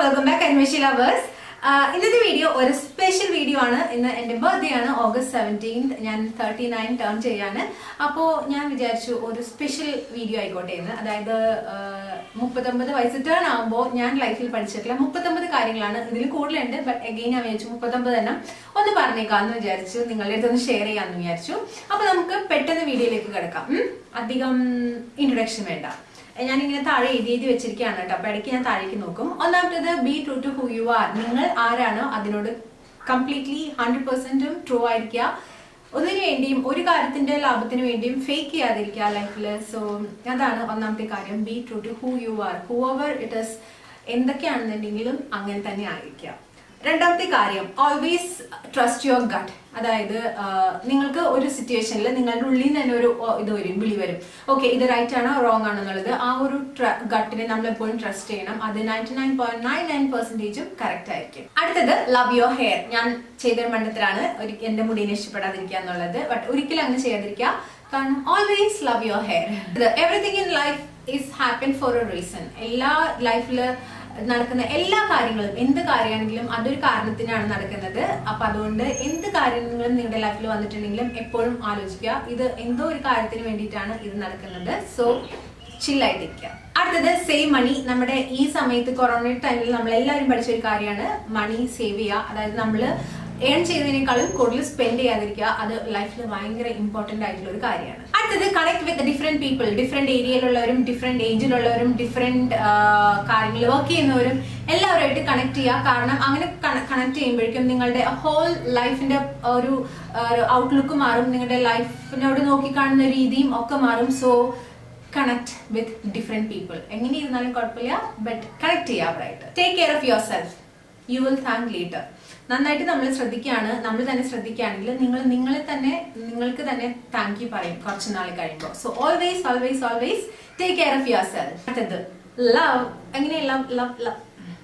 Welcome back Anveshi lovers ഇന്നത്തെ video ഒരു special video ആണ് ഇന്ന് എൻ്റെ ബർത്ത്ഡേ ആണ് ഓഗസ്റ്റ് സെവൻറ്റീൻത് ഞാൻ തേർട്ടി നയൻ ടേൺ ചെയ്യാണ് അപ്പോൾ ഞാൻ വിചാരിച്ചു ഒരു സ്പെഷ്യൽ വീഡിയോ ആയിക്കോട്ടെ എന്ന് അതായത് മുപ്പത്തൊമ്പത് വയസ്സ് ടേൺ ആകുമ്പോൾ ഞാൻ ലൈഫിൽ പഠിച്ചിട്ടുള്ള മുപ്പത്തൊമ്പത് കാര്യങ്ങളാണ് ഇതിൽ കൂടുതലുണ്ട് ബട്ട് എഗെയിൻ ഞാൻ വിചാരിച്ചു മുപ്പത്തൊമ്പത് തന്നെ ഒന്ന് പറഞ്ഞേക്കാമെന്ന് വിചാരിച്ചു നിങ്ങളുടെ അടുത്തൊന്ന് ഷെയർ ചെയ്യാമെന്ന് വിചാരിച്ചു അപ്പോൾ നമുക്ക് പെട്ടെന്ന് വീഡിയോയിലേക്ക് കിടക്കാം ഉം? അധികം ഇൻട്രൊഡക്ഷൻ വേണ്ട ഞാനിങ്ങനെ താഴെ എഴുതി എഴുതി വെച്ചിരിക്കുകയാണ് കേട്ടോ അപ്പൊ ഇടയ്ക്ക് ഞാൻ താഴേക്ക് നോക്കും ഒന്നാമത്തേത് be true to who you are നിങ്ങൾ ആരാണോ അതിനോട് കംപ്ലീറ്റ്ലി ഹൺഡ്രഡ് പെർസെന്റും ട്രൂ ആയിരിക്കുക ഒന്നിനു വേണ്ടിയും ഒരു കാര്യത്തിന്റെ ലാഭത്തിന് വേണ്ടിയും ഫേക്ക് ചെയ്യാതിരിക്കുക ലൈഫിൽ സോ അതാണ് ഒന്നാമത്തെ കാര്യം be true to who you are whoever it is എന്തൊക്കെയാണെന്നുണ്ടെങ്കിലും അങ്ങനെ തന്നെ ആയിരിക്കുക രണ്ടാമത്തെ കാര്യം ഓൾവേസ് ട്രസ്റ്റ് യുവർ ഗട്ട് അതായത് ആ, നിങ്ങൾക്ക് ഒരു സിറ്റുവേഷനിൽ നിങ്ങളുടെ ഉള്ളിൽ നിന്ന് തന്നെ ഒരു ഓ, ഇത് വരും വിളി വരും ഓക്കെ ഇത് റൈറ്റ് ആണോ റോങ് ആണോ എന്നുള്ളത് ആ ഒരു ഗട്ടിനെ നമ്മൾ എപ്പോഴും ട്രസ്റ്റ് ചെയ്യണം അത് ninety nine point nine nine പെർസെന്റേജും കറക്റ്റ് ആയിരിക്കും അടുത്തത് ലവ് യുവർ ഹെയർ ഞാൻ ചെയ്തൊരു മണ്ടത്തിലാണ് ഒരു എന്റെ മുടിനെ ഇഷ്ടപ്പെടാതിരിക്കുക എന്നുള്ളത് ബട്ട് ഒരിക്കലും അങ്ങനെ ചെയ്യാതിരിക്കുക കാരണം always love your hair everything in life is happen for a reason എല്ലാ ലൈഫിൽ നടക്കുന്ന എല്ലാ കാര്യങ്ങളും എന്ത് കാര്യമാണെങ്കിലും അതൊരു കാരണത്തിനാണ് നടക്കുന്നത് അപ്പൊ അതുകൊണ്ട് എന്ത് കാര്യങ്ങളും നിങ്ങളുടെ ലൈഫിൽ വന്നിട്ടുണ്ടെങ്കിലും എപ്പോഴും ആലോചിക്കുക ഇത് എന്തോ ഒരു കാര്യത്തിന് വേണ്ടിയിട്ടാണ് ഇത് നടക്കുന്നത് സോ ചില്ലായിട്ടിരിക്കുക അടുത്തത് സേവ് മണി നമ്മുടെ ഈ സമയത്ത് കൊറോണ ടൈമിൽ നമ്മൾ എല്ലാവരും പഠിച്ച ഒരു കാര്യമാണ് മണി സേവ് ചെയ്യുക അതായത് നമ്മൾ ഏൺ ചെയ്യുന്നതിനേക്കാളും കൂടുതൽ സ്പെൻഡ് ചെയ്യാതിരിക്കുക അത് ലൈഫിൽ ഭയങ്കര ഇമ്പോർട്ടന്റ് ആയിട്ടുള്ള ഒരു കാര്യമാണ് അടുത്തത് connect with different people different ഏരിയയിലുള്ളവരും ഡിഫറെന്റ് ഏജിലുള്ളവരും ഡിഫറെന്റ് കാര്യങ്ങൾ വർക്ക് ചെയ്യുന്നവരും എല്ലാവരുമായിട്ട് കണക്ട് ചെയ്യുക കാരണം അങ്ങനെ കണക്ട് ചെയ്യുമ്പോഴേക്കും നിങ്ങളുടെ ഹോൾ ലൈഫിന്റെ ഒരു ഔട്ട്ലുക്ക് മാറും നിങ്ങളുടെ ലൈഫിനോട് നോക്കിക്കാണുന്ന രീതിയും ഒക്കെ മാറും so connect with different people എങ്ങനെ ഇരുന്നാലും കുഴപ്പമില്ല ബട്ട് കണക്ട് ചെയ്യുക അവരായിട്ട് take care of yourself you will thank later നന്നായിട്ട് നമ്മൾ ശ്രദ്ധിക്കുകയാണ് നമ്മൾ തന്നെ ശ്രദ്ധിക്കുകയാണെങ്കിൽ നിങ്ങൾ നിങ്ങളെ തന്നെ നിങ്ങൾക്ക് തന്നെ താങ്ക് യു പറയും കുറച്ച് നാൾ കഴിയുമ്പോൾ so always always always take care of yourself അടുത്തത് ലവ് എങ്ങനെ love love love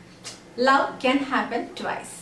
love can happen twice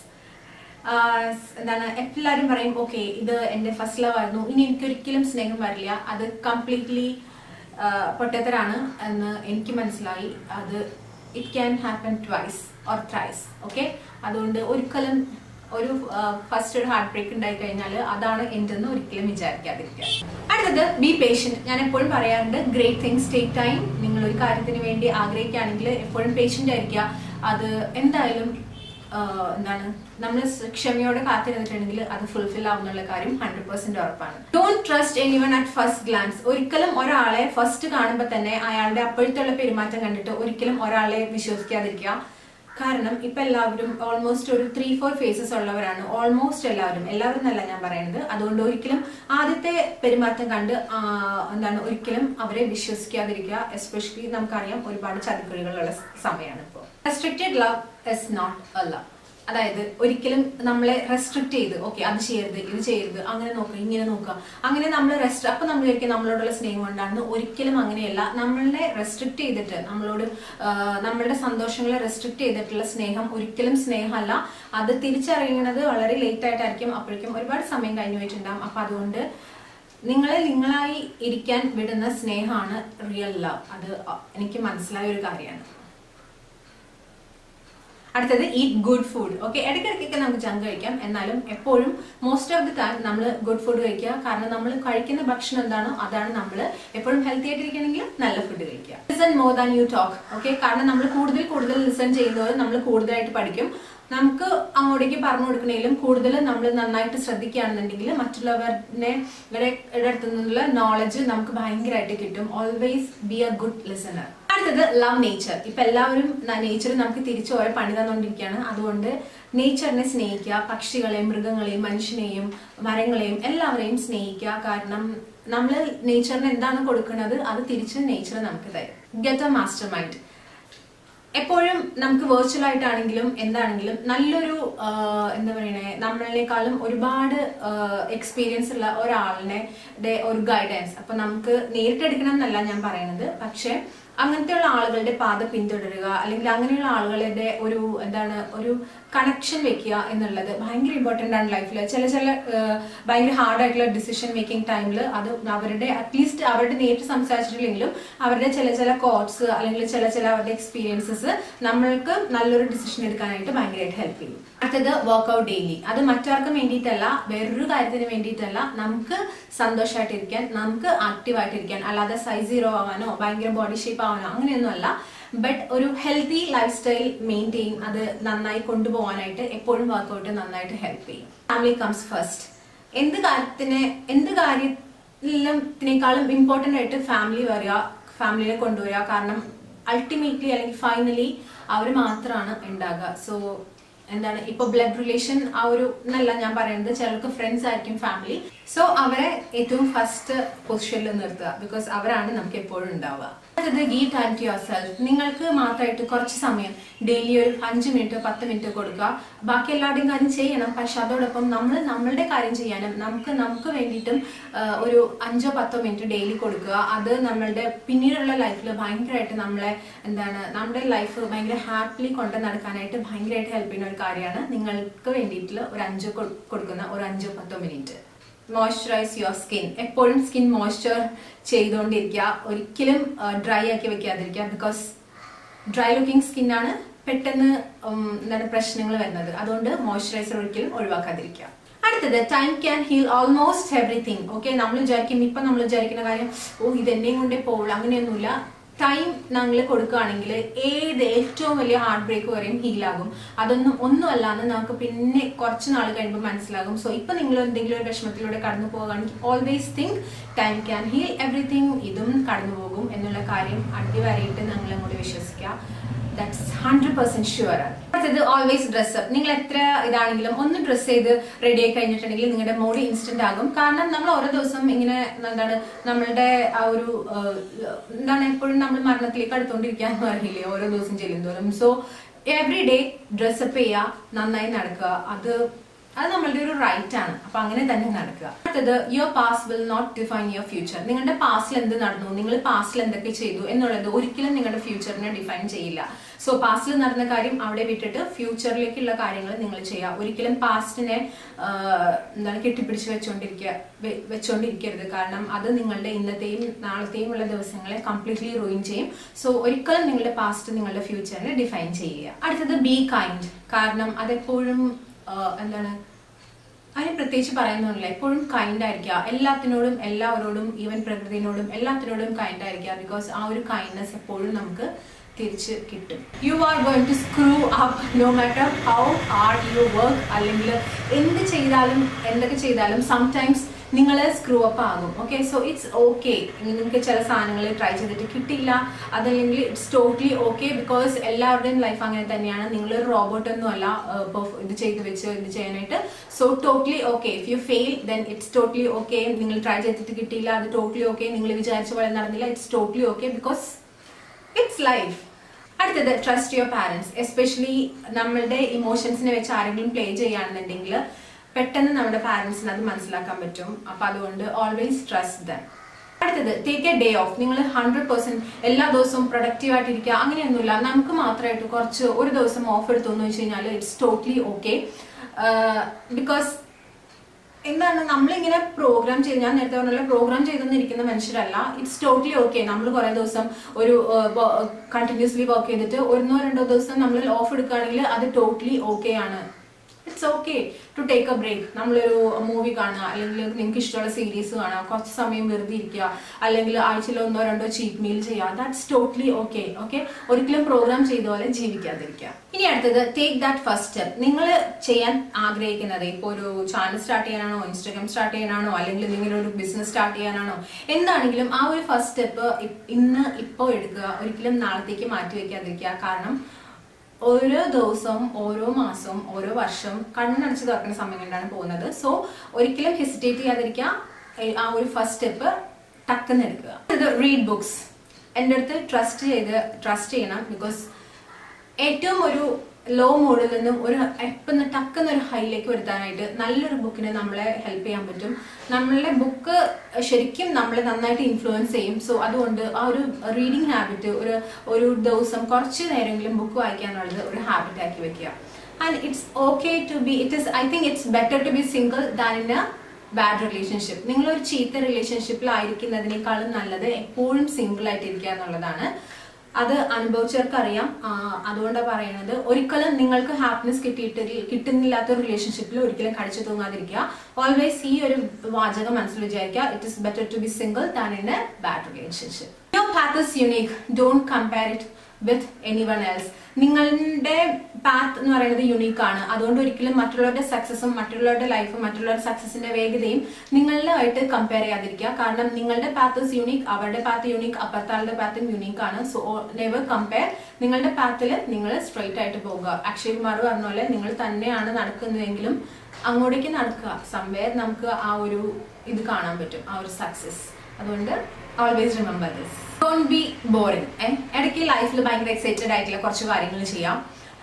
എന്താണ് എല്ലാവരും പറയും ഓക്കെ ഇത് എൻ്റെ ഫസ്റ്റ് ലവ് ആയിരുന്നു ഇനി എനിക്ക് ഒരിക്കലും സ്നേഹം വരില്ല അത് കംപ്ലീറ്റ്ലി പൊട്ടത്തരാണ് എന്ന് എനിക്ക് മനസ്സിലായി അത് it can happen twice or thrice okay അതുകൊണ്ട് ഒരിക്കലും ഒരു ഫസ്റ്റ് ഒരു ഹാർട്ട് ബ്രേക്ക് ഉണ്ടായി കഴിഞ്ഞാൽ അതാണ് എന്റെന്ന് ഒരിക്കലും വിചാരിക്കാതിരിക്കുക അടുത്തത് ബി പേഷ്യന്റ് ഞാൻ എപ്പോഴും പറയാറുണ്ട് ഗ്രേറ്റ് തിങ്സ് ടേക്ക് ടൈം നിങ്ങൾ ഒരു കാര്യത്തിന് വേണ്ടി ആഗ്രഹിക്കുകയാണെങ്കിൽ എപ്പോഴും പേഷ്യന്റ് ആയിരിക്കുക അത് എന്തായാലും ആഹ് എന്താണ് നമ്മൾ ക്ഷമയോടെ കാത്തിരുന്നിട്ടുണ്ടെങ്കിൽ അത് ഫുൾഫിൽ ആവുന്നുള്ള കാര്യം ഹൺഡ്രഡ് പെർസെന്റ് ഉറപ്പാണ് don't trust anyone at first glance ഒരിക്കലും ഒരാളെ ഫസ്റ്റ് കാണുമ്പോൾ തന്നെ അയാളുടെ അപ്പോഴത്തുള്ള പെരുമാറ്റം കണ്ടിട്ട് ഒരിക്കലും ഒരാളെ വിശ്വസിക്കാതിരിക്കുക കാരണം ഇപ്പൊ എല്ലാവരും ഓൾമോസ്റ്റ് ഒരു ത്രീ ഫോർ ഫേസസ് ഉള്ളവരാണ് ഓൾമോസ്റ്റ് എല്ലാവരും എല്ലാവരും എന്നല്ല ഞാൻ പറയുന്നത് അതുകൊണ്ട് ഒരിക്കലും ആദ്യത്തെ പെരുമാറ്റം കണ്ട് ആ, എന്താണ് ഒരിക്കലും അവരെ വിശ്വസിക്കാതിരിക്കുക എസ്പെഷ്യലി നമുക്കറിയാം ഒരുപാട് ചതിക്കുഴികളുള്ള സമയമാണ് ഇപ്പോൾ restricted love is not a love അതായത് ഒരിക്കലും നമ്മളെ റെസ്ട്രിക്ട് ചെയ്ത് ഓക്കെ അത് ചെയ്യരുത് ഇത് ചെയ്യരുത് അങ്ങനെ നോക്കുക ഇങ്ങനെ നോക്കുക അങ്ങനെ നമ്മൾ റെസ്റ്റ് അപ്പൊ നമ്മൾ വിചാരിക്കും നമ്മളോടുള്ള സ്നേഹം കൊണ്ടാണ് ഒരിക്കലും അങ്ങനെയല്ല നമ്മളെ റെസ്ട്രിക്ട് ചെയ്തിട്ട് നമ്മളോട് ആ, നമ്മളുടെ സന്തോഷങ്ങളെ റെസ്ട്രിക്ട് ചെയ്തിട്ടുള്ള സ്നേഹം ഒരിക്കലും സ്നേഹമല്ല അത് തിരിച്ചറിയുന്നത് വളരെ ലേറ്റ് ആയിട്ടായിരിക്കും അപ്പോഴേക്കും ഒരുപാട് സമയം കഴിഞ്ഞു പോയിട്ടുണ്ടാകും അപ്പൊ അതുകൊണ്ട് നിങ്ങളെ നിങ്ങളായി ഇരിക്കാൻ വിടുന്ന സ്നേഹമാണ് റിയൽ ലവ് അത് എനിക്ക് മനസ്സിലായ ഒരു കാര്യമാണ് അടുത്തത് ഈറ്റ് ഗുഡ് ഫുഡ് ഓക്കെ ഇടയ്ക്കിടയ്ക്കൊക്കെ നമുക്ക് ജങ്ക് കഴിക്കാം എന്നാലും എപ്പോഴും മോസ്റ്റ് ഓഫ് ദി ടൈം നമ്മൾ ഗുഡ് ഫുഡ് കഴിക്കുക കാരണം നമ്മൾ കഴിക്കുന്ന ഭക്ഷണം എന്താണോ അതാണ് നമ്മൾ എപ്പോഴും ഹെൽത്തി ആയിട്ടിരിക്കണമെങ്കിൽ നല്ല ഫുഡ് കഴിക്കുക listen more than you talk okay കാരണം നമ്മൾ കൂടുതൽ കൂടുതൽ ലിസൺ ചെയ്യുന്നത് നമ്മൾ കൂടുതലായിട്ട് പഠിക്കും നമുക്ക് അങ്ങോട്ടേക്ക് പറഞ്ഞു കൊടുക്കണമെങ്കിലും കൂടുതൽ നമ്മൾ നന്നായിട്ട് ശ്രദ്ധിക്കുകയാണെന്നുണ്ടെങ്കിൽ മറ്റുള്ളവരുടെ ഇവരുടെ അടുത്ത് നിന്നുള്ള നോളജ് നമുക്ക് ഭയങ്കരമായിട്ട് കിട്ടും always be a good listener അടുത്തത് ലവ് നേച്ചർ ഇപ്പൊ എല്ലാവരും നേച്ചർ നമുക്ക് തിരിച്ചു ഓരോ പണി തന്നുകൊണ്ടിരിക്കുകയാണ് അതുകൊണ്ട് നേച്ചറിനെ സ്നേഹിക്കുക പക്ഷികളെയും മൃഗങ്ങളെയും മനുഷ്യനെയും മരങ്ങളെയും എല്ലാവരെയും സ്നേഹിക്കുക കാരണം നമ്മൾ നേച്ചറിന് എന്താണ് കൊടുക്കുന്നത് അത് തിരിച്ച് നേച്ചർ നമുക്ക് തരും ഗെറ്റ് എ മാസ്റ്റർ മൈൻഡ് എപ്പോഴും നമുക്ക് വെർച്വൽ ആയിട്ടാണെങ്കിലും എന്താണെങ്കിലും നല്ലൊരു ആ, എന്താ പറയണേ നമ്മളെക്കാളും ഒരുപാട് എക്സ്പീരിയൻസ് ഉള്ള ഒരാളിനെ ടെ ഒരു ഗൈഡൻസ് അപ്പൊ നമുക്ക് നേരിട്ട് എടുക്കണം എന്നല്ല ഞാൻ പറയുന്നത് പക്ഷെ അങ്ങനത്തെയുള്ള ആളുകളുടെ പാത പിന്തുടരുക അല്ലെങ്കിൽ അങ്ങനെയുള്ള ആളുകളുടെ ഒരു എന്താണ് ഒരു കണക്ഷൻ വെക്കുക എന്നുള്ളത് ഭയങ്കര ഇമ്പോർട്ടൻ്റ് ആണ് ലൈഫിൽ ചില ചില ഏഹ്, ഭയങ്കര ഹാർഡ് ആയിട്ടുള്ള ഡിസിഷൻ മേക്കിംഗ് ടൈമിൽ അത് അവരുടെ അറ്റ്ലീസ്റ്റ് അവരുടെ നേരിട്ട് സംസാരിച്ചിട്ടില്ലെങ്കിലും അവരുടെ ചില ചില കോട്ട്സ് അല്ലെങ്കിൽ ചില ചില അവരുടെ എക്സ്പീരിയൻസസ് നമ്മൾക്ക് നല്ലൊരു ഡിസിഷൻ എടുക്കാനായിട്ട് ഭയങ്കരമായിട്ട് ഹെൽപ്പ് ചെയ്യും അടുത്തത് വർക്ക്ഔട്ട് ഡെയിലി അത് മറ്റാർക്കും വേണ്ടിയിട്ടല്ല വേറൊരു കാര്യത്തിന് വേണ്ടിയിട്ടല്ല നമുക്ക് സന്തോഷമായിട്ടിരിക്കാൻ നമുക്ക് ആക്റ്റീവായിട്ടിരിക്കാൻ അല്ലാതെ സൈസ് സീറോ ആവാനോ ഭയങ്കര ബോഡി ഷേപ്പ് ആവാനോ അങ്ങനെയൊന്നും അല്ല ബട്ട് ഒരു ഹെൽത്തി ലൈഫ് സ്റ്റൈൽ മെയിൻറ്റെയിൻ അത് നന്നായി കൊണ്ടുപോകാനായിട്ട് എപ്പോഴും വർക്ക്ഔട്ട് നന്നായിട്ട് ഹെൽപ്പ് ചെയ്യും ഫാമിലി കംസ് ഫസ്റ്റ് എന്ത് കാര്യത്തിന് എന്ത് കാര്യത്തിനേക്കാളും ഇമ്പോർട്ടൻ്റ് ആയിട്ട് ഫാമിലി വരിക ഫാമിലിയെ കൊണ്ടുവരിക കാരണം അൾട്ടിമേറ്റ്ലി അല്ലെങ്കിൽ ഫൈനലി അവർ മാത്രമാണ് ഉണ്ടാകുക സോ എന്താണ് ഇപ്പൊ ബ്ലഡ് റിലേഷൻ ആ ഒരു എന്നല്ല ഞാൻ പറയുന്നത് ചിലർക്ക് ഫ്രണ്ട്സ് ആയിരിക്കും ഫാമിലി സോ അവരെ ഏറ്റവും ഫസ്റ്റ് പൊസിഷനിൽ നിർത്തുക ബിക്കോസ് അവരാണ് നമുക്ക് എപ്പോഴും ഉണ്ടാവുക അടുത്തത് give time to yourself നിങ്ങൾക്ക് മാത്രമായിട്ട് കുറച്ച് സമയം ഡെയിലി ഒരു അഞ്ച് മിനിറ്റ് പത്ത് മിനിറ്റ് കൊടുക്കുക ബാക്കി എല്ലാവരുടെയും കാര്യം ചെയ്യണം പക്ഷെ അതോടൊപ്പം നമ്മൾ നമ്മളുടെ കാര്യം ചെയ്യാനും നമുക്ക് നമുക്ക് വേണ്ടിയിട്ടും ആ, ഒരു അഞ്ചോ പത്തോ മിനിറ്റ് ഡെയിലി കൊടുക്കുക അത് നമ്മളുടെ പിന്നീടുള്ള ലൈഫിൽ ഭയങ്കരമായിട്ട് നമ്മളെ എന്താണ് നമ്മുടെ ലൈഫ് ഭയങ്കര ഹാപ്പിലി കൊണ്ട് നടക്കാനായിട്ട് ഭയങ്കരമായിട്ട് ഹെൽപ്പ് ചെയ്യുന്ന ഒരു കാര്യമാണ് നിങ്ങൾക്ക് വേണ്ടിയിട്ടുള്ള ഒരു അഞ്ചോ കൊ- കൊടുക്കുന്ന ഒരു അഞ്ചോ പത്തോ മിനിറ്റ് മോയ്സ്ചറൈസ് യുവർ സ്കിൻ എപ്പോഴും സ്കിൻ മോയ്സ്ചർ ചെയ്തുകൊണ്ടിരിക്കുക ഒരിക്കലും ഡ്രൈ ആക്കി വെക്കാതിരിക്കുക ബിക്കോസ് ഡ്രൈ ലുക്കിംഗ് സ്കിന്നാണ് പെട്ടെന്ന് ഉം, എന്താണ് പ്രശ്നങ്ങൾ വരുന്നത് അതുകൊണ്ട് മോയ്സ്ചറൈസർ ഒരിക്കലും ഒഴിവാക്കാതിരിക്കുക അടുത്തത് time can heal almost everything okay നമ്മൾ വിചാരിക്കും ഇപ്പൊ നമ്മൾ വിചാരിക്കുന്ന കാര്യം ഓ ഇതെന്നെയും കൊണ്ടേ പോവുള്ളൂ അങ്ങനെയൊന്നുമില്ല ടൈം ഞങ്ങൾ കൊടുക്കുകയാണെങ്കിൽ ഏത് ഏറ്റവും വലിയ ഹാർട്ട് ബ്രേക്ക് വരെയും ഹീലാകും അതൊന്നും ഒന്നുമല്ല എന്ന് നമുക്ക് പിന്നെ കുറച്ച് നാൾ കഴിയുമ്പോൾ മനസ്സിലാകും സോ ഇപ്പൊ നിങ്ങൾ എന്തെങ്കിലും ഒരു വിഷമത്തിലൂടെ കടന്നു പോകുകയാണെങ്കിൽ always think time can heal everything ഇതും കടന്നു പോകും എന്നുള്ള കാര്യം അടിവരയിട്ട് ഞങ്ങൾ അങ്ങോട്ട് വിശ്വസിക്കുക ദാറ്റ്സ് ഹൺഡ്രഡ് പെർസെന്റ് ഷുവർ ആണ് അടുത്തത് ഓൾവേസ് ഡ്രസ്സപ്പ് നിങ്ങൾ എത്ര ഇതാണെങ്കിലും ഒന്ന് ഡ്രസ്സ് ചെയ്ത് റെഡി ആയി കഴിഞ്ഞിട്ടുണ്ടെങ്കിൽ നിങ്ങളുടെ മൂഡ് ഇൻസ്റ്റന്റ് ആകും കാരണം നമ്മൾ ഓരോ ദിവസം ഇങ്ങനെ എന്താണ് നമ്മളുടെ ആ ഒരു ആ, എന്താണ് എപ്പോഴും നമ്മൾ മരണത്തിലേക്ക് അടുത്തോണ്ടിരിക്കാന്ന് പറയില്ലേ ഓരോ ദിവസം ചെല്ലുന്തോറും സോ എവറി ഡേ ഡ്രസ്സപ്പ് ചെയ്യുക നന്നായി നടക്കുക അത് അത് നമ്മളുടെ ഒരു റൈറ്റ് ആണ് അപ്പൊ അങ്ങനെ തന്നെ നടക്കുക അടുത്തത് your past will not define your future നിങ്ങളുടെ പാസ്റ്റിൽ എന്ത് നടന്നു നിങ്ങൾ പാസ്റ്റിൽ എന്തൊക്കെ ചെയ്തു എന്നുള്ളത് ഒരിക്കലും നിങ്ങളുടെ ഫ്യൂച്ചറിനെ ഡിഫൈൻ ചെയ്യില്ല സോ പാസ്റ്റിൽ നടന്ന കാര്യം അവിടെ വിട്ടിട്ട് ഫ്യൂച്ചറിലേക്കുള്ള കാര്യങ്ങൾ നിങ്ങൾ ചെയ്യുക ഒരിക്കലും പാസ്റ്റിനെ എന്താണ് കെട്ടിപ്പിടിച്ച് വെച്ചോണ്ടിരിക്കുക വെ- വെച്ചോണ്ടിരിക്കരുത് കാരണം അത് നിങ്ങളുടെ ഇന്നത്തെയും നാളത്തെയും ഉള്ള ദിവസങ്ങളെ കംപ്ലീറ്റ്ലി റൂയിൻ ചെയ്യും സോ ഒരിക്കലും നിങ്ങളുടെ പാസ്റ്റ് നിങ്ങളുടെ ഫ്യൂച്ചറിനെ ഡിഫൈൻ ചെയ്യുക അടുത്തത് ബി കൈൻഡ് കാരണം അതെപ്പോഴും ആ, എന്താണ് അതിന് പ്രത്യേകിച്ച് പറയുന്നൊന്നുമില്ല എപ്പോഴും കൈൻഡ് ആയിരിക്കുക എല്ലാത്തിനോടും എല്ലാവരോടും ഈവൻ പ്രകൃതിനോടും എല്ലാത്തിനോടും കൈൻഡ് ആയിരിക്കുക ബിക്കോസ് ആ ഒരു കൈൻഡ്നെസ് എപ്പോഴും നമുക്ക് തിരിച്ച് കിട്ടും you are going to screw up no matter how hard you work അല്ലെങ്കിൽ എന്ത് ചെയ്താലും എന്തൊക്കെ ചെയ്താലും സംടൈംസ് നിങ്ങൾ സ്ക്രൂ അപ്പ് ആകും ഓക്കെ സോ ഇറ്റ്സ് ഓക്കെ നിങ്ങൾക്ക് ചില സാധനങ്ങൾ ട്രൈ ചെയ്തിട്ട് കിട്ടില്ല അതല്ലെങ്കിൽ ഇറ്റ്സ് ടോട്ടലി ഓക്കെ ബിക്കോസ് എല്ലാവരുടെയും ലൈഫ് അങ്ങനെ തന്നെയാണ് നിങ്ങൾ ഒരു റോബോട്ട് ഒന്നും അല്ല uh, perf- ഇത് ചെയ്ത് വെച്ച് ഇത് ചെയ്യാനായിട്ട് so totally okay if you fail then it's totally okay നിങ്ങൾ ട്രൈ ചെയ്തിട്ട് കിട്ടിയില്ല അത് ടോട്ടലി ഓക്കെ നിങ്ങൾ വിചാരിച്ച പോലെ നടന്നില്ല it's totally okay because it's life അടുത്തത് ട്രസ്റ്റ് യുവർ പാരൻസ് എസ്പെഷ്യലി നമ്മളുടെ ഇമോഷൻസിനെ വെച്ച് ആരെങ്കിലും പ്ലേ ചെയ്യുകയാണെന്നുണ്ടെങ്കിൽ പെട്ടെന്ന് നമ്മുടെ പാരൻസിന് അത് മനസ്സിലാക്കാൻ പറ്റും അപ്പൊ അതുകൊണ്ട് ഓൾവേസ് ട്രസ്റ്റ് ദം അടുത്തത് ടേക്ക് എ ഡേ ഓഫ് നിങ്ങൾ ഹൺഡ്രഡ് പെർസെന്റ് എല്ലാ ദിവസവും പ്രൊഡക്റ്റീവ് ആയിട്ടിരിക്കുക അങ്ങനെയൊന്നുമില്ല നമുക്ക് മാത്രമായിട്ട് കുറച്ച് ഒരു ദിവസം ഓഫ് എടുത്തു എന്ന് വെച്ച് കഴിഞ്ഞാൽ ഇറ്റ്സ് ടോട്ടലി ഓക്കെ ബിക്കോസ് എന്താണ് നമ്മളിങ്ങനെ പ്രോഗ്രാം ചെയ്ത് ഞാൻ നേരത്തെ പറഞ്ഞ പ്രോഗ്രാം ചെയ്തൊന്നിരിക്കുന്ന മനുഷ്യരല്ല ഇറ്റ്സ് ടോട്ടലി ഓക്കെ നമ്മൾ കുറെ ദിവസം ഒരു കണ്ടിന്യൂസ്ലി വർക്ക് ചെയ്തിട്ട് ഒന്നോ രണ്ടോ ദിവസം നമ്മൾ ഓഫ് എടുക്കുകയാണെങ്കിൽ അത് ടോട്ടലി ഓക്കെ ആണ് it's okay to take a break നമ്മളൊരു മൂവി കാണുക അല്ലെങ്കിൽ നിങ്ങൾക്ക് ഇഷ്ടമുള്ള സീരീസ് കാണുക കുറച്ച് സമയം വെറുതെ ഇരിക്കുക അല്ലെങ്കിൽ ആഴ്ചയിൽ ഒന്നോ രണ്ടോ ചീപ്പ് മീൽ ചെയ്യുക ദാറ്റ്സ് ടോട്ടലി ഓക്കെ ഓക്കെ ഒരിക്കലും പ്രോഗ്രാം ചെയ്ത പോലെ ജീവിക്കാതിരിക്കുക ഇനി അടുത്തത് ടേക്ക് ദാറ്റ് ഫസ്റ്റ് സ്റ്റെപ്പ് നിങ്ങൾ ചെയ്യാൻ ആഗ്രഹിക്കുന്നത് ഇപ്പോൾ ഒരു ചാനൽ സ്റ്റാർട്ട് ചെയ്യാനാണോ ഇൻസ്റ്റാഗ്രാം സ്റ്റാർട്ട് ചെയ്യാനാണോ അല്ലെങ്കിൽ നിങ്ങൾ ഒരു ബിസിനസ് സ്റ്റാർട്ട് ചെയ്യാനാണോ എന്താണെങ്കിലും ആ ഒരു ഫസ്റ്റ് സ്റ്റെപ്പ് ഇന്ന് ഇപ്പോൾ എടുക്കുക ഒരിക്കലും നാളത്തേക്ക് മാറ്റി വെക്കാതിരിക്കുക കാരണം ഓരോ ദിവസവും ഓരോ മാസവും ഓരോ വർഷം കണ്ണടച്ച് തുറക്കുന്ന സമയം കൊണ്ടാണ് പോകുന്നത് സോ ഒരിക്കലും ഹെസിറ്റേറ്റ് ചെയ്യാതിരിക്കുക ഏ- ആ ഒരു ഫസ്റ്റ് സ്റ്റെപ്പ് ടക്കെന്ന് എടുക്കുക ഇത് റീഡ് ബുക്സ് എൻ്റെ അടുത്ത് ട്രസ്റ്റ് ചെയ്ത് ട്രസ്റ്റ് ചെയ്യണം ബിക്കോസ് ഏറ്റവും ഒരു ലോ മോഡിൽ നിന്നും ഒരു എപ്പം ടക്കുന്ന ഒരു ഹൈയിലേക്ക് വരുത്താനായിട്ട് നല്ലൊരു ബുക്കിനെ നമ്മളെ ഹെൽപ്പ് ചെയ്യാൻ പറ്റും നമ്മളുടെ ബുക്ക് ശരിക്കും നമ്മളെ നന്നായിട്ട് ഇൻഫ്ലുവൻസ് ചെയ്യും സോ അതുകൊണ്ട് ആ ഒരു റീഡിങ് ഹാബിറ്റ് ഒരു ഒരു ദിവസം കുറച്ച് നേരമെങ്കിലും ബുക്ക് വായിക്കാനുള്ളത് ഒരു ഹാബിറ്റ് ആക്കി വെക്കുക and it's okay to be it is I think it's better to be single than in a bad relationship നിങ്ങൾ ഒരു ചീത്ത റിലേഷൻഷിപ്പിലായിരിക്കുന്നതിനേക്കാളും നല്ലത് എപ്പോഴും സിംഗിൾ ആയിട്ടിരിക്കുക എന്നുള്ളതാണ് അത് അനുഭവിച്ചവർക്ക് അറിയാം അതുകൊണ്ടാണ് പറയുന്നത് ഒരിക്കലും നിങ്ങൾക്ക് ഹാപ്പിനെസ് കിട്ടിയിട്ട് കിട്ടുന്നില്ലാത്ത ഒരു റിലേഷൻഷിപ്പിൽ ഒരിക്കലും കടിച്ചു തൂങ്ങാതിരിക്കുക ഓൾവേസ് ഈ ഒരു വാചകം മനസ്സിൽ വിചാരിക്കുക it is better to be single than in a bad relationship your path is unique don't compare it with anyone else നിങ്ങളുടെ പാത്ത് എന്ന് പറയുന്നത് യുണീക്ക് ആണ് അതുകൊണ്ട് ഒരിക്കലും മറ്റുള്ളവരുടെ സക്സസും മറ്റുള്ളവരുടെ ലൈഫും മറ്റുള്ളവരുടെ സക്സസിന്റെ വേഗതയും നിങ്ങളുമായിട്ട് കമ്പയർ ചെയ്യാതിരിക്കുക കാരണം നിങ്ങളുടെ പാത്ത് ഇസ് യുണീക്ക് അവരുടെ പാത്ത് യുണീക്ക് അപ്പുറത്താളുടെ പാത്തും യുണീക്ക് ആണ് സോ നെവർ കമ്പയർ നിങ്ങളുടെ പാത്തിൽ നിങ്ങൾ സ്ട്രെയിറ്റ് ആയിട്ട് പോകുക അക്ഷയ് കുമാർ പറഞ്ഞ പോലെ നിങ്ങൾ തന്നെയാണ് നടക്കുന്നതെങ്കിലും അങ്ങോട്ടേക്ക് നടക്കുക സംവേർ നമുക്ക് ആ ഒരു ഇത് കാണാൻ പറ്റും ആ ഒരു സക്സസ് അതുകൊണ്ട് always remember this don't be boring ഇടയ്ക്ക് ലൈഫിൽ ഭയങ്കര എക്സൈറ്റഡ് ആയിട്ടുള്ള കുറച്ച് കാര്യങ്ങൾ ചെയ്യാം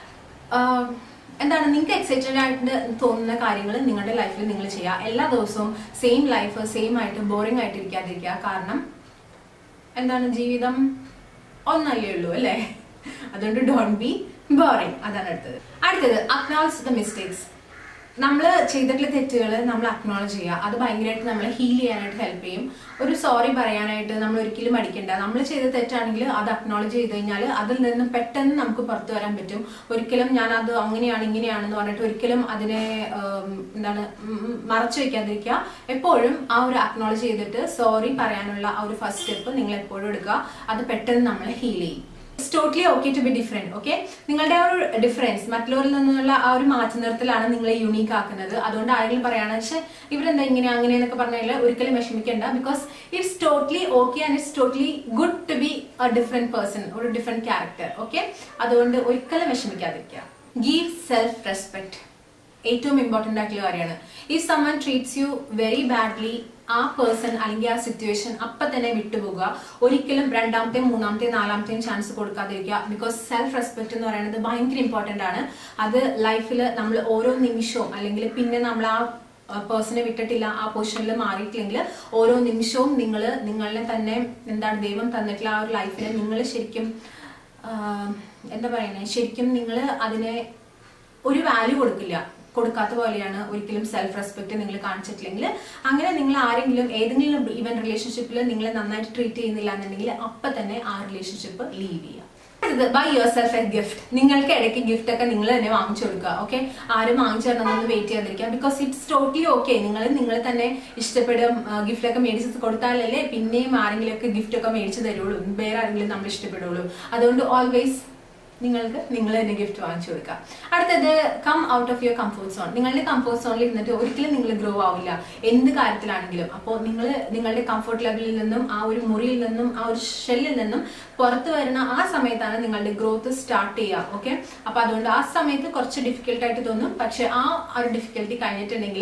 എന്താണ് നിങ്ങൾക്ക് എക്സൈറ്റഡ് ആയിട്ട് തോന്നുന്ന കാര്യങ്ങൾ നിങ്ങളുടെ ലൈഫിൽ നിങ്ങൾ ചെയ്യുക എല്ലാ ദിവസവും സെയിം ലൈഫ് സെയിം ആയിട്ട് ബോറിംഗ് ആയിട്ട് ഇരിക്കാതിരിക്കുക കാരണം എന്താണ് ജീവിതം ഒന്നല്ലേ ഉള്ളൂ അല്ലേ അതുകൊണ്ട് ഡോണ്ട് ബി ബോറിംഗ് അതാണ് അടുത്തത് അടുത്തത് അക്നോളജ് ദ മിസ്റ്റേക്സ് നമ്മൾ ചെയ്തിട്ടുള്ള തെറ്റുകൾ നമ്മൾ അക്നോളജ് ചെയ്യുക അത് ഭയങ്കരമായിട്ട് നമ്മളെ ഹീൽ ചെയ്യാനായിട്ട് ഹെൽപ്പ് ചെയ്യും ഒരു സോറി പറയാനായിട്ട് നമ്മൾ ഒരിക്കലും മടിക്കണ്ട നമ്മൾ ചെയ്ത തെറ്റാണെങ്കിൽ അത് അക്നോളജ് ചെയ്ത് കഴിഞ്ഞാൽ അതിൽ നിന്ന് പെട്ടെന്ന് നമുക്ക് പുറത്തു വരാൻ പറ്റും ഒരിക്കലും ഞാൻ അത് അങ്ങനെയാണ് ഇങ്ങനെയാണെന്ന് പറഞ്ഞിട്ട് ഒരിക്കലും അതിനെ എന്താണ് മറച്ചു വെക്കാതിരിക്കുക എപ്പോഴും ആ ഒരു അക്നോളജ് ചെയ്തിട്ട് സോറി പറയാനുള്ള ആ ഒരു ഫസ്റ്റ് സ്റ്റെപ്പ് നിങ്ങൾ എപ്പോഴും എടുക്കുക അത് പെട്ടെന്ന് നമ്മളെ ഹീൽ ചെയ്യും it's totally okay to be different okay നിങ്ങളുടെ ആ ഒരു ഡിഫറൻസ് മറ്റുള്ളവരിൽ നിന്നുള്ള ആ ഒരു മാറ്റി നിർത്തലാണ് നിങ്ങളെ യുണീക്ക് ആക്കുന്നത് അതുകൊണ്ട് ആരെങ്കിലും പറയാണ് പക്ഷെ ഇവരെന്താ ഇങ്ങനെ അങ്ങനെ എന്നൊക്കെ പറഞ്ഞാൽ ഒരിക്കലും വിഷമിക്കേണ്ട because it's totally okay and it's totally good to be a different person ഒരു ഡിഫറെന്റ് ക്യാരക്ടർ ഓക്കെ അതുകൊണ്ട് ഒരിക്കലും വിഷമിക്കാതിരിക്കുക ഗീവ് സെൽഫ് റെസ്പെക്ട് ഏറ്റവും ഇമ്പോർട്ടൻ്റ് ആയിട്ടുള്ള കാര്യമാണ് if someone treats you very badly ആ പേഴ്സൺ അല്ലെങ്കിൽ ആ സിറ്റുവേഷൻ അപ്പൊ തന്നെ വിട്ടുപോകുക ഒരിക്കലും രണ്ടാമത്തെയും മൂന്നാമത്തെയും നാലാമത്തെയും ചാൻസ് കൊടുക്കാതിരിക്കുക ബിക്കോസ് സെൽഫ് റെസ്പെക്ട് എന്ന് പറയുന്നത് ഭയങ്കര ഇമ്പോർട്ടൻ്റ് ആണ് അത് ലൈഫിൽ നമ്മൾ ഓരോ നിമിഷവും അല്ലെങ്കിൽ പിന്നെ നമ്മൾ ആ പേഴ്സണെ വിട്ടിട്ടില്ല ആ പൊസിഷനിൽ മാറിയിട്ടില്ലെങ്കിൽ ഓരോ നിമിഷവും നിങ്ങൾ നിങ്ങളെ തന്നെ എന്താണ് ദൈവം തന്നിട്ടുള്ള ആ ഒരു ലൈഫിൽ നിങ്ങൾ ശരിക്കും എന്താ പറയുന്നത് ശരിക്കും നിങ്ങൾ അതിനെ ഒരു വാല്യൂ കൊടുക്കില്ല കൊടുക്കാത്ത പോലെയാണ് ഒരിക്കലും സെൽഫ് റെസ്പെക്ട് നിങ്ങൾ കാണിച്ചിട്ടില്ലെങ്കിൽ അങ്ങനെ നിങ്ങൾ ആരെങ്കിലും ഏതെങ്കിലും ഈവൻ റിലേഷൻഷിപ്പിൽ നിങ്ങളെ നന്നായിട്ട് ട്രീറ്റ് ചെയ്യുന്നില്ല എന്നുണ്ടെങ്കിൽ അപ്പൊ തന്നെ ആ റിലേഷൻഷിപ്പ് ലീവ് ചെയ്യുക buy yourself a gift നിങ്ങൾക്ക് ഇടയ്ക്ക് ഗിഫ്റ്റ് ഒക്കെ നിങ്ങൾ തന്നെ വാങ്ങിച്ചു കൊടുക്കുക ഓക്കെ ആരും വാങ്ങിച്ചു തരണമെന്ന് വെയിറ്റ് ചെയ്യാതിരിക്കുക ബിക്കോസ് ഇറ്റ്സ് ടോട്ടലി ഓക്കെ നിങ്ങൾ നിങ്ങൾ തന്നെ ഇഷ്ടപ്പെടും ഗിഫ്റ്റ് ഒക്കെ മേടിച്ച് കൊടുത്താലല്ലേ പിന്നെയും ആരെങ്കിലും ഒക്കെ ഗിഫ്റ്റ് ഒക്കെ മേടിച്ച് തരുള്ളൂ വേറെ ആരെങ്കിലും നമ്മൾ ഇഷ്ടപ്പെടുള്ളൂ അതുകൊണ്ട് ഓൾവേസ് നിങ്ങൾക്ക് നിങ്ങൾ തന്നെ ഗിഫ്റ്റ് വാങ്ങിച്ചു കൊടുക്കുക അടുത്തത് come out of your comfort zone നിങ്ങളുടെ കംഫോർട്ട് സോണിൽ ഇരുന്നിട്ട് ഒരിക്കലും നിങ്ങൾ ഗ്രോ ആവില്ല എന്ത് കാര്യത്തിലാണെങ്കിലും അപ്പോൾ നിങ്ങൾ നിങ്ങളുടെ കംഫോർട്ട് ലെവലിൽ നിന്നും ആ ഒരു മുറിയിൽ നിന്നും ആ ഒരു ഷെല്ലിൽ നിന്നും പുറത്തു വരുന്ന ആ സമയത്താണ് നിങ്ങളുടെ ഗ്രോത്ത് സ്റ്റാർട്ട് ചെയ്യുക ഓക്കെ അപ്പൊ അതുകൊണ്ട് ആ സമയത്ത് കുറച്ച് ഡിഫിക്കൽട്ട് ആയിട്ട് തോന്നും പക്ഷെ ആ ഒരു ഡിഫിക്കൽട്ടി കഴിഞ്ഞിട്ടുണ്ടെങ്കിൽ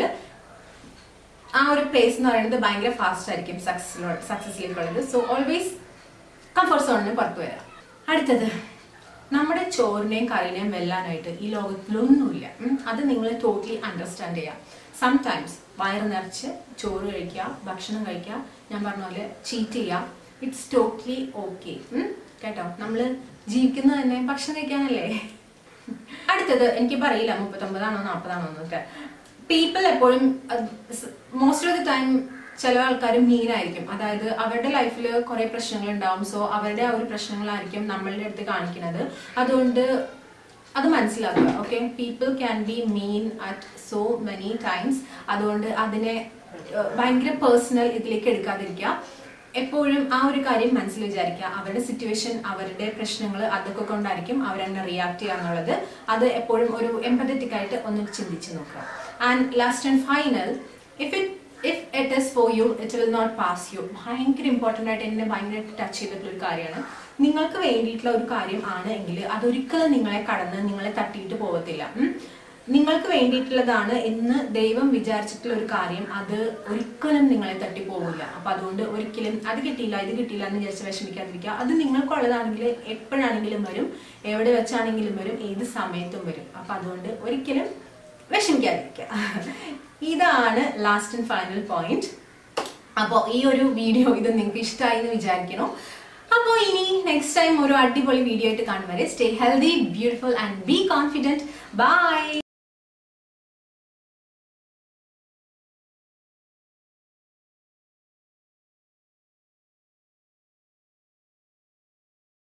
ആ ഒരു പ്ലേസ് എന്ന് പറയുന്നത് ഭയങ്കര ഫാസ്റ്റ് ആയിരിക്കും സക്സസിലോ സക്സസിലേക്കുള്ളത് സോ ഓൾവേസ് കംഫർട്ട് സോണിന് പുറത്തു വരാം അടുത്തത് നമ്മുടെ ചോറിനെയും കറിനെയും വെല്ലാനായിട്ട് ഈ ലോകത്തിലൊന്നുമില്ല അത് നിങ്ങൾ ടോട്ടലി അണ്ടർസ്റ്റാൻഡ് ചെയ്യാം സംടൈംസ് വയറ് നിറച്ച് ചോറ് കഴിക്കുക ഭക്ഷണം കഴിക്കുക ഞാൻ പറഞ്ഞ പോലെ ചീറ്റ് ചെയ്യാം ഇറ്റ്സ് ടോട്ടലി ഓക്കെ കേട്ടോ നമ്മൾ ജീവിക്കുന്നത് തന്നെ ഭക്ഷണം കഴിക്കാനല്ലേ അടുത്തത് എനിക്ക് പറയില്ല മുപ്പത്തൊമ്പതാണോ നാൽപ്പതാണോ എന്നൊക്കെ പീപ്പിൾ എപ്പോഴും മോസ്റ്റ് ഓഫ് ദി ടൈം ചില ആൾക്കാർ മീനായിരിക്കും അതായത് അവരുടെ ലൈഫിൽ കുറെ പ്രശ്നങ്ങൾ ഉണ്ടാവും സോ അവരുടെ ആ ഒരു പ്രശ്നങ്ങളായിരിക്കും നമ്മളുടെ അടുത്ത് കാണിക്കുന്നത് അതുകൊണ്ട് അത് മനസ്സിലാക്കുക okay people can be mean at so many times അതുകൊണ്ട് അതിനെ ഭയങ്കര പേഴ്സണൽ ഇതിലേക്ക് എടുക്കാതിരിക്കുക എപ്പോഴും ആ ഒരു കാര്യം മനസ്സിൽ വിചാരിക്കുക അവരുടെ സിറ്റുവേഷൻ അവരുടെ പ്രശ്നങ്ങൾ അതൊക്കെ കൊണ്ടായിരിക്കും അവരെന്നെ റിയാക്ട് ചെയ്യുക എന്നുള്ളത് അത് എപ്പോഴും ഒരു എംപതറ്റിക് ആയിട്ട് ഒന്ന് ചിന്തിച്ച് നോക്കുക and last and final if it if it is for you it will not pass you ഭയങ്കര ഇമ്പോർട്ടൻ്റ് ആയിട്ട് എന്നെ ഭയങ്കരമായിട്ട് ടച്ച് ചെയ്തിട്ടുള്ള ഒരു കാര്യമാണ് നിങ്ങൾക്ക് വേണ്ടിയിട്ടുള്ള ഒരു കാര്യം ആണ് എങ്കിൽ അതൊരിക്കലും നിങ്ങളെ കടന്ന് നിങ്ങളെ തട്ടിയിട്ട് പോകത്തില്ല നിങ്ങൾക്ക് വേണ്ടിയിട്ടുള്ളതാണ് എന്ന് ദൈവം വിചാരിച്ചിട്ടുള്ള ഒരു കാര്യം അത് ഒരിക്കലും നിങ്ങളെ തട്ടിപ്പോകില്ല അപ്പൊ അതുകൊണ്ട് ഒരിക്കലും അത് കിട്ടിയില്ല ഇത് കിട്ടിയില്ല എന്ന് വിചാരിച്ച് വിഷമിക്കാതിരിക്കുക അത് നിങ്ങൾക്കുള്ളതാണെങ്കിൽ എപ്പോഴാണെങ്കിലും വരും എവിടെ വെച്ചാണെങ്കിലും വരും ഏത് സമയത്തും വരും അപ്പൊ അതുകൊണ്ട് ഒരിക്കലും വിഷമിക്കാതിരിക്കുക ഇതാണ് ലാസ്റ്റ് ആൻഡ് ഫൈനൽ പോയിന്റ് അപ്പോൾ ഈ ഒരു വീഡിയോ ഇത് നിങ്ങൾക്ക് ഇഷ്ടമായി എന്ന് വിചാരിക്കണം അപ്പോൾ ഇനി നെക്സ്റ്റ് ടൈം ഒരു അടിപൊളി വീഡിയോ ആയിട്ട് കാണും വരെ stay healthy beautiful and be confident by